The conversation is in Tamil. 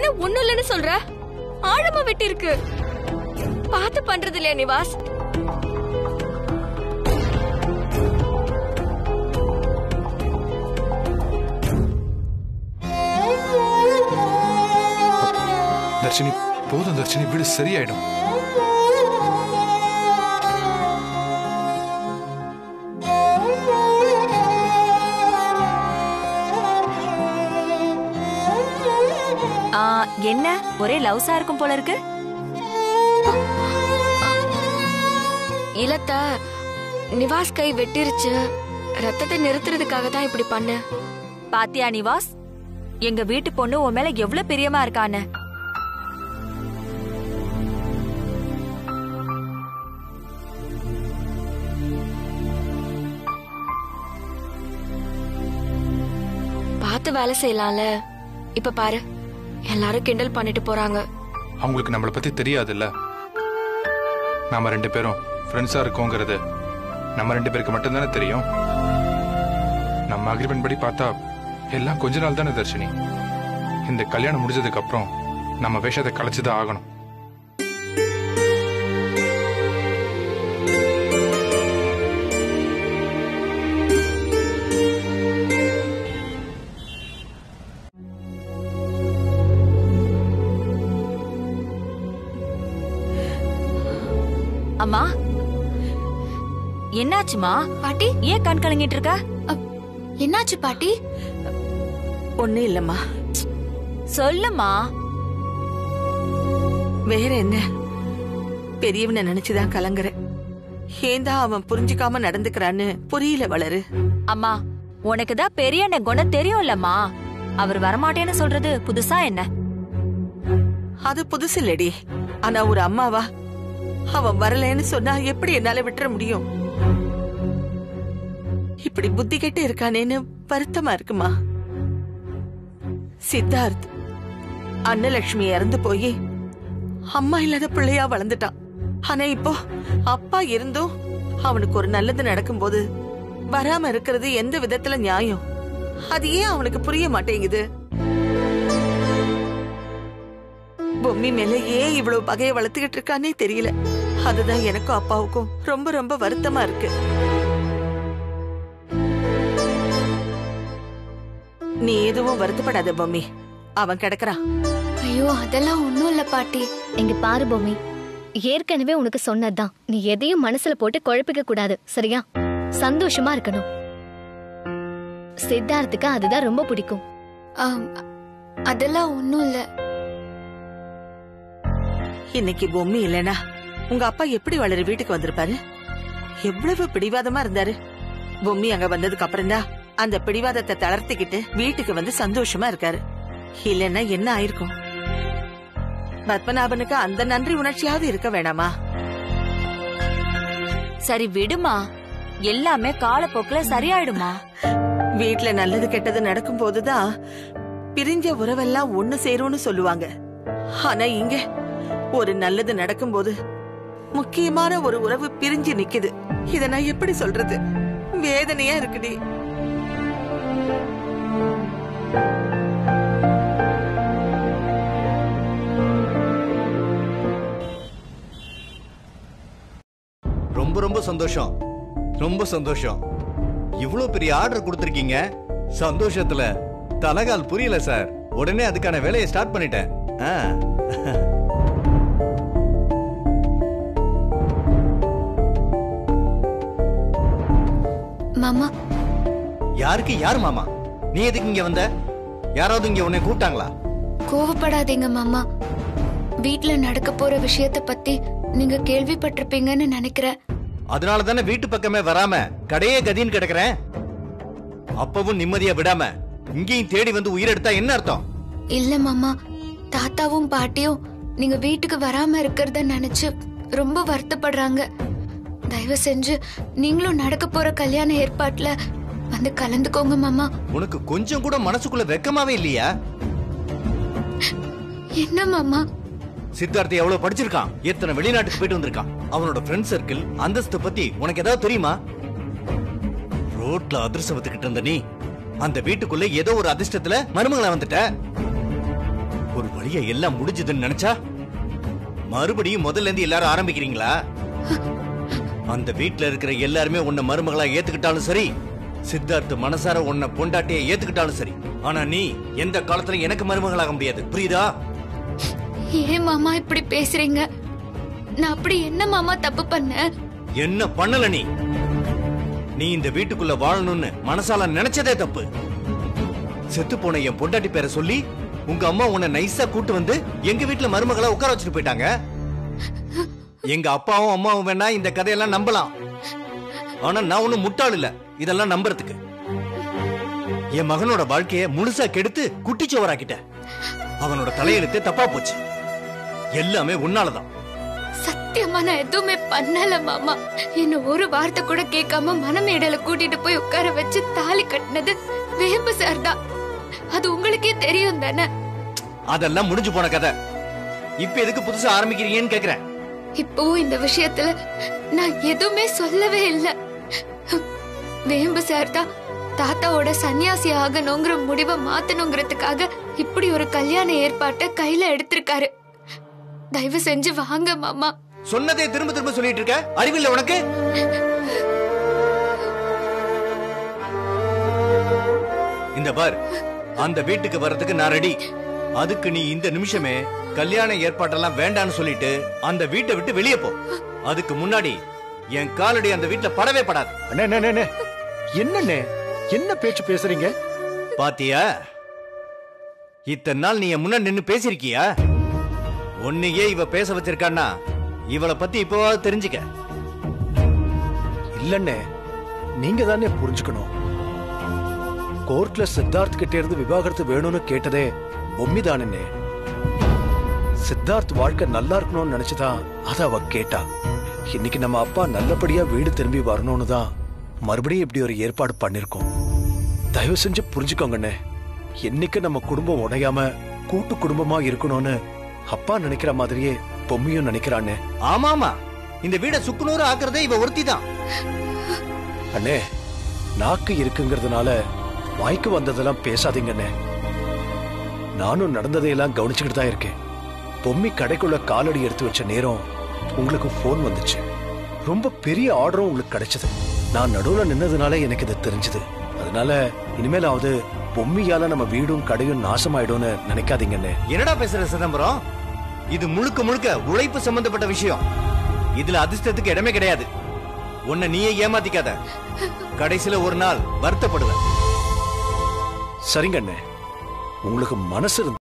என்ன ஒண்ணும் இல்லைன்னு சொல்ற ஆழமா வெட்டி இருக்கு பார்த்து பண்றது இல்லையா நிவாஸ் தர்ஷினி போதும் தர்ஷினி வீடு சரியாயிடும் ஆ, என்ன ஒரே லவ்ஸா இருக்கும் போல இருக்கு இல்லத்த நிவாஸ் கை வெட்டிருச்சு ரத்தத்தை நிறுத்துறதுக்காக தான் இப்படி பண்ண பாத்தியா நிவாஸ் எங்க வீட்டு பொண்ணு உன் மேல எவ்வளவு பிரியமா இருக்கான்னு பார்த்து வேலை செய்யலாம்ல இப்ப பாரு எல்லாரும் கிண்டல் பண்ணிட்டு போறாங்க அவங்களுக்கு நம்மளை பத்தி தெரியாதுல்ல நாம ரெண்டு பேரும் ஃப்ரெண்ட்ஸா இருக்கோங்கிறது நம்ம ரெண்டு பேருக்கு மட்டும்தானே தெரியும் நம்ம அக்ரிமெண்ட் படி பார்த்தா எல்லாம் கொஞ்ச நாள் தானே தர்ஷினி இந்த கல்யாணம் முடிஞ்சதுக்கு அப்புறம் நம்ம வேஷத்தை கலைச்சுதான் ஆகணும் அம்மா என்னாச்சுமா பாட்டி ஏன் கண் கலங்கிட்டு இருக்க என்னாச்சு பாட்டி ஒண்ணும் இல்லம்மா சொல்லுமா வேற என்ன பெரியவனை நினைச்சுதான் கலங்குறேன் ஏந்தா அவன் புரிஞ்சுக்காம நடந்துக்கிறான்னு புரியல வளரு அம்மா உனக்கு தான் பெரிய அண்ணன் குணம் தெரியும்லம்மா அவர் வரமாட்டேன்னு சொல்றது புதுசா என்ன அது புதுசு இல்லடி ஆனா ஒரு அம்மாவா அவன் வரலைன்னு சொன்னா எப்படி என்னால விட்டுற முடியும் இப்படி புத்தி கெட்டு இருக்கானேன்னு வருத்தமா இருக்குமா சித்தார்த் அன்னலட்சுமி இறந்து போய் அம்மா இல்லாத பிள்ளையா வளர்ந்துட்டான் ஆனா இப்போ அப்பா இருந்தும் அவனுக்கு ஒரு நல்லது நடக்கும்போது வராம இருக்கிறது எந்த விதத்துல நியாயம் அது ஏன் அவனுக்கு புரிய மாட்டேங்குது பொம்மி மேல ஏன் இவ்வளவு பகைய வளர்த்துக்கிட்டு இருக்கானே தெரியல அதுதான் எனக்கும் அப்பாவுக்கும் ரொம்ப ரொம்ப வருத்தமா இருக்கு நீ எதுவும் வருத்தப்படாத பொம்மி அவன் கிடக்குறான் ஐயோ அதெல்லாம் ஒண்ணும் இல்ல பாட்டி இங்க பாரு பொம்மி ஏற்கனவே உனக்கு சொன்னதுதான் நீ எதையும் மனசுல போட்டு குழப்பிக்க கூடாது சரியா சந்தோஷமா இருக்கணும் சித்தார்த்துக்கு அதுதான் ரொம்ப பிடிக்கும் ஆம், அதெல்லாம் ஒண்ணும் இல்ல இன்னைக்கு பொம்மி இல்லனா உங்க அப்பா எப்படி வளர வீட்டுக்கு வந்திருப்பாரு எவ்வளவு பிடிவாதமா இருந்தாரு பொம்மி அங்க வந்ததுக்கு அப்புறம் தான் அந்த பிடிவாதத்தை தளர்த்திக்கிட்டு வீட்டுக்கு வந்து சந்தோஷமா இருக்காரு இல்லன்னா என்ன ஆயிருக்கும் பத்மநாபனுக்கு அந்த நன்றி உணர்ச்சியாவது இருக்க வேணாமா சரி விடுமா எல்லாமே காலப்போக்குல சரியாயிடுமா வீட்ல நல்லது கெட்டது நடக்கும் போதுதான் பிரிஞ்ச உறவெல்லாம் ஒண்ணு சேரும்னு சொல்லுவாங்க ஆனா இங்க ஒரு நல்லது நடக்கும்போது முக்கியமான ஒரு உறவு பிரிஞ்சு நிக்குது இத நான் எப்படி சொல்றது வேதனையா இருக்குடி ரொம்ப ரொம்ப சந்தோஷம் ரொம்ப சந்தோஷம் இவ்வளவு பெரிய ஆர்டர் கொடுத்துருக்கீங்க சந்தோஷத்துல தலகால் புரியல சார் உடனே அதுக்கான வேலையை ஸ்டார்ட் பண்ணிட்டேன் ஆ. மாமா யாருக்கு யார் மாமா நீ எதுக்கு இங்க வந்த யாராவது இங்க உன்னை கூப்பிட்டாங்களா கோவப்படாதீங்க மாமா வீட்ல நடக்க போற விஷயத்த பத்தி நீங்க கேள்விப்பட்டிருப்பீங்கன்னு நினைக்கிறேன் அதனால தானே வீட்டு பக்கமே வராம கடையே கதின்னு கிடக்குறேன் அப்பவும் நிம்மதியா விடாம இங்கேயும் தேடி வந்து உயிரெடுத்தா என்ன அர்த்தம் இல்ல மாமா தாத்தாவும் பாட்டியும் நீங்க வீட்டுக்கு வராம இருக்கிறத நினைச்சு ரொம்ப வருத்தப்படுறாங்க தயவு செஞ்சு நீங்களும் நடக்க போற கல்யாண ஏற்பாட்டுல வந்து கலந்துக்கோங்க மாமா உனக்கு கொஞ்சம் கூட மனசுக்குள்ள வெக்கமாவே இல்லையா என்ன மாமா சித்தார்த் எவ்வளவு படிச்சிருக்கான் எத்தனை வெளிநாட்டுக்கு போயிட்டு வந்திருக்கான் அவனோட ஃப்ரெண்ட் சர்க்கிள் அந்தஸ்து பத்தி உனக்கு ஏதாவது தெரியுமா ரோட்ல அதிர்ஷ்டத்துக்கிட்டு இருந்த நீ அந்த வீட்டுக்குள்ள ஏதோ ஒரு அதிர்ஷ்டத்துல மருமகளா வந்துட்ட ஒரு வழியா எல்லாம் முடிஞ்சதுன்னு நினைச்சா மறுபடியும் முதல்ல இருந்து எல்லாரும் ஆரம்பிக்கிறீங்களா அந்த வீட்ல இருக்கிற எல்லாருமே உன்னை மருமகளா ஏத்துக்கிட்டாலும் சரி சித்தார்த் மனசார உன்னை பொண்டாட்டிய ஏத்துக்கிட்டாலும் சரி ஆனா நீ எந்த காலத்துல எனக்கு மருமகளாக முடியாது புரியுதா ஏன் மாமா இப்படி பேசுறீங்க நான் அப்படி என்ன மாமா தப்பு பண்ணேன் என்ன பண்ணல நீ நீ இந்த வீட்டுக்குள்ள வாழணும்னு மனசால நினைச்சதே தப்பு செத்து போன என் பொண்டாட்டி பேரை சொல்லி உங்க அம்மா உன்னை நைஸா கூட்டு வந்து எங்க வீட்டுல மருமகளா உட்கார வச்சுட்டு போயிட்டாங்க எங்க அப்பாவும் அம்மாவும் வேணா இந்த கதையெல்லாம் நம்பலாம் ஆனா நான் ஒண்ணும் முட்டாள் இல்ல இதெல்லாம் நம்புறதுக்கு என் மகனோட வாழ்க்கைய முழுசா கெடுத்து குட்டிச்சோவராக்கிட்ட அவனோட தலையெழுத்து தப்பா போச்சு எல்லாமே உன்னாலதான் சத்தியமா நான் எதுவுமே பண்ணல மாமா என்ன ஒரு வார்த்தை கூட கேட்காம மனமேடையில கூட்டிட்டு போய் உட்கார வச்சு தாலி கட்டினது வேம்பு சார் தான் அது உங்களுக்கே தெரியும் தானே அதெல்லாம் முடிஞ்சு போன கதை இப்ப எதுக்கு புதுசா ஆரம்பிக்கிறீங்கன்னு கேக்குறேன் இப்பவும் இந்த விஷயத்துல நான் எதுவுமே சொல்லவே இல்ல வேம்பு சார் தான் தாத்தாவோட சன்னியாசி ஆகணுங்கிற முடிவை மாத்தணுங்கிறதுக்காக இப்படி ஒரு கல்யாண ஏற்பாட்டை கையில எடுத்திருக்காரு தயவு செஞ்சு வாங்க மாமா சொன்னதே திரும்ப திரும்ப சொல்லிட்டு இருக்க அறிவில்ல உனக்கு இந்த பார் அந்த வீட்டுக்கு வர்றதுக்கு நான் ரெடி அதுக்கு நீ இந்த நிமிஷமே கல்யாண ஏற்பாட்டெல்லாம் வேண்டான்னு சொல்லிட்டு அந்த வீட்டை விட்டு வெளியே போ அதுக்கு முன்னாடி என் காலடி அந்த வீட்டுல படவே படாது அண்ணே அண்ணே, அண்ணே அண்ணே. என்னண்ணே என்ன பேச்சு பேசுறீங்க பாத்தியா இத்தனை நாள் நீ என் முன்னாடி நின்னு பேசிருக்கியா உன்னையே இவ பேச வச்சிருக்கான்னா இவளை பத்தி இப்போவாவது தெரிஞ்சுக்க இல்லண்ணே நீங்க தானே புரிஞ்சுக்கணும் கோர்ட்ல சித்தார்த் கிட்ட இருந்து விவாகரத்து வேணும்னு கேட்டதே பொம்மி தானே சித்தார்த் வாழ்க்கை நல்லா இருக்கணும்னு நினைச்சுதான் அத அவ கேட்டா இன்னைக்கு நம்ம அப்பா நல்லபடியா வீடு திரும்பி வரணும்னு தான் மறுபடியும் இப்படி ஒரு ஏற்பாடு பண்ணிருக்கோம் தயவு செஞ்சு புரிஞ்சுக்கோங்கண்ணே என்னைக்கு நம்ம குடும்பம் உடையாம கூட்டு குடும்பமா இருக்கணும்னு அப்பா நினைக்கிற மாதிரியே பொம்மியும் நினைக்கிறானே ஆமாமா இந்த வீட சுக்குநூறு ஆக்குறதே இவ ஒருத்தி தான் அண்ணே நாக்கு இருக்குங்கிறதுனால வாய்க்கு வந்ததெல்லாம் பேசாதீங்கண்ணே நானும் நடந்ததையெல்லாம் கவனிச்சுக்கிட்டு தான் இருக்கேன் பொம்மி கடைக்குள்ள காலடி எடுத்து வச்ச நேரம் உங்களுக்கு ஃபோன் வந்துச்சு ரொம்ப பெரிய ஆர்டரும் உங்களுக்கு கிடைச்சது நான் நடுவுல நின்னதுனால எனக்கு இது தெரிஞ்சது அதனால இனிமேலாவது பொம்மியால நம்ம வீடும் கடையும் நாசமாயிடும்னு நினைக்காதீங்கண்ணே என்னடா பேசுற சிதம்பரம் இது முழுக்க முழுக்க உழைப்பு சம்பந்தப்பட்ட விஷயம் இதுல அதிர்ஷ்டத்துக்கு இடமே கிடையாது உன்னை நீயே ஏமாத்திக்காத கடைசியில ஒரு நாள் வருத்தப்படுவ சரிங்க அண்ணே உங்களுக்கு மனசு இருந்தா